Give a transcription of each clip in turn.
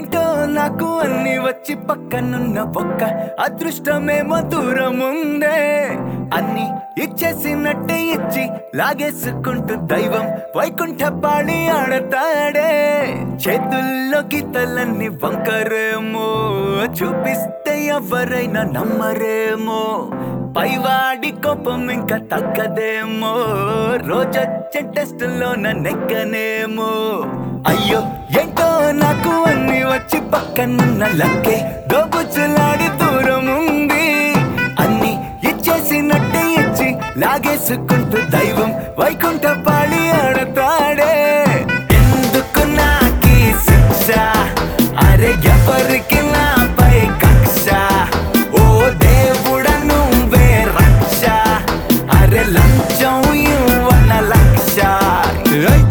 ఏంటో నాకు అన్ని వచ్చి పక్కనున్న ఒక్క అదృష్టమేమో దూరం ఉందే అన్ని ఇచ్చేసినట్టే ఇచ్చి లాగేసుకుంటూ దైవం వైకుంఠ పాళి ఆడతాడే చేతుల్లో గీతలన్నీ వంకరేమో చూపిస్తే ఎవరైనా నమ్మరేమో పైవాడి కోపం ఇంకా తగ్గదేమో రోజొచ్చే టెస్టులో నెక్కనేమో అయ్యో ఏంటో నాకు అన్ని వచ్చి పక్కనున్న లక్కే దోబుచ్చులాడి దూరం ఉంది అన్ని ఇచ్చేసినట్టే ఇచ్చి లాగేసుకుంటూ దైవం వైకుంఠ పాళి ఆడతాడే ఎందుకు నాకీ శిక్ష అరే ఎవరికి నాపై కక్ష ఓ దేవుడ నువ్వే రక్ష అరే లంచం ఇవ్వన లక్ష ఏయ్!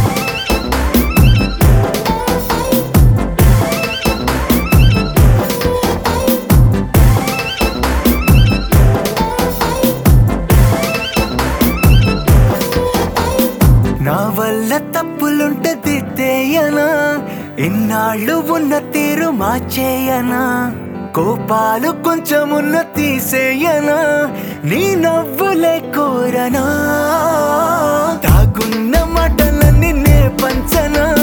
నా వల్ల తప్పులుంటే దిద్దేయనా ఇన్నాళ్ళు ఉన్న తీరు మార్చేయనా కోపాలు కొంచెమున్న తీసేయనా నీ నవ్వులే కోరనా తాగున్న మాటలన్నీ నే పంచనా